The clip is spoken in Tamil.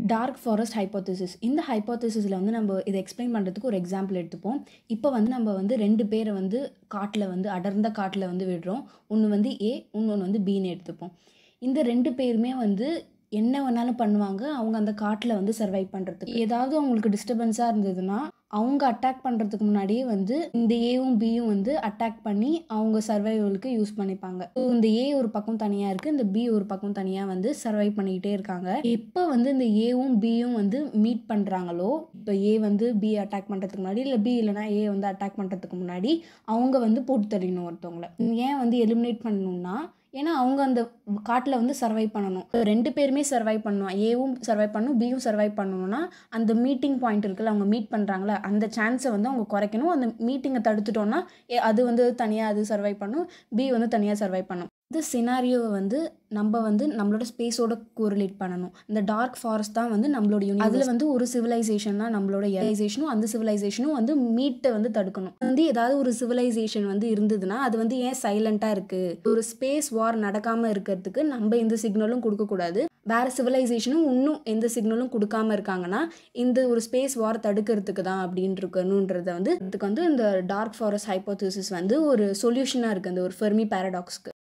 டார்க் ஃபாரஸ்ட் ஹைப்போதசிஸ் இந்த ஹைப்போதசிஸில் வந்து நம்ம இதை எக்ஸ்பிளைன் பண்ணுறதுக்கு ஒரு எக்ஸாம்பிள் எடுத்துப்போம் இப்போ வந்து நம்ம வந்து ரெண்டு பேரை வந்து காட்டில் வந்து அடர்ந்த காட்டில் வந்து விடுறோம் ஒன்று வந்து ஏ இன்னொன்று வந்து பின்னு எடுத்துப்போம் இந்த ரெண்டு பேருமே வந்து என்ன வேணாலும் பண்ணுவாங்க அவங்க அந்த காட்டில் வந்து சர்வைவ் பண்ணுறதுக்கு ஏதாவது அவங்களுக்கு டிஸ்டர்பன்ஸாக இருந்ததுன்னா அவங்க அட்டாக் பண்ணுறதுக்கு முன்னாடியே வந்து இந்த ஏவும் பியும் வந்து அட்டாக் பண்ணி அவங்க சர்வைவலுக்கு யூஸ் பண்ணிப்பாங்க So, இந்த ஏ ஒரு பக்கம் தனியாக இருக்குது இந்த பி ஒரு பக்கம் தனியாக வந்து சர்வைவ் பண்ணிக்கிட்டே இருக்காங்க எப்போ வந்து இந்த ஏவும் பியும் வந்து மீட் பண்ணுறாங்களோ இப்போ ஏ வந்து பி அட்டாக் பண்ணுறதுக்கு முன்னாடி இல்லை பி இல்லைனா ஏ வந்து அட்டாக் பண்ணுறதுக்கு முன்னாடி அவங்க வந்து போட்டு தள்ளிடணும் ஒருத்தவங்கள ஏன் வந்து எலிமினேட் பண்ணணும்னா ஏன்னா அவங்க அந்த காட்டில் வந்து சர்வை பண்ணணும் ரெண்டு பேருமே சர்வை பண்ணுவான் ஏவும் சர்வை பண்ணணும் பியும் சர்வை பண்ணணும்னா அந்த மீட்டிங் பாயிண்ட் இருக்குல்ல அவங்க மீட் பண்ணுறாங்களே அந்த சான்ஸை வந்து அவங்க குறைக்கணும் அந்த மீட்டிங்கை தடுத்துட்டோன்னா ஏ- அது வந்து தனியாக அது சர்வை பண்ணும் பி வந்து தனியாக சர்வை பண்ணும் இந்த சினாரியோவை வந்து நம்ம வந்து நம்மளோட ஸ்பேஸோட கோரிலேட் பண்ணணும் இந்த டார்க் ஃபாரஸ்ட் தான் வந்து நம்மளோட யூனிவர்ஸ் அதில் வந்து ஒரு சிவிலைசேஷன் தான் நம்மளோட சிவிலைசேஷனும் அந்த சிவிலைசேஷனும் வந்து மீட்டை வந்து தடுக்கணும் வந்து ஏதாவது ஒரு சிவிலைசேஷன் வந்து இருந்ததுன்னா அது வந்து ஏன் சைலண்ட்டாக இருக்குது ஒரு ஸ்பேஸ் வார் நடக்காமல் இருக்கிறதுக்கு நம்ம எந்த சிக்னலும் கொடுக்கக்கூடாது வேற சிவிலைசேஷனும் இன்னும் எந்த சிக்னலும் கொடுக்காம இருக்காங்கன்னா இந்த ஒரு ஸ்பேஸ் வார் தடுக்கிறதுக்கு தான் அப்படின்னு இருக்கணுன்றத வந்து இதுக்கு வந்து இந்த டார்க் ஃபாரஸ்ட் ஹைப்போதிசிஸ் வந்து ஒரு சொல்யூஷனாக இருக்குது அந்த ஒரு ஃபெர்மி பேரடாக்ஸ்க்கு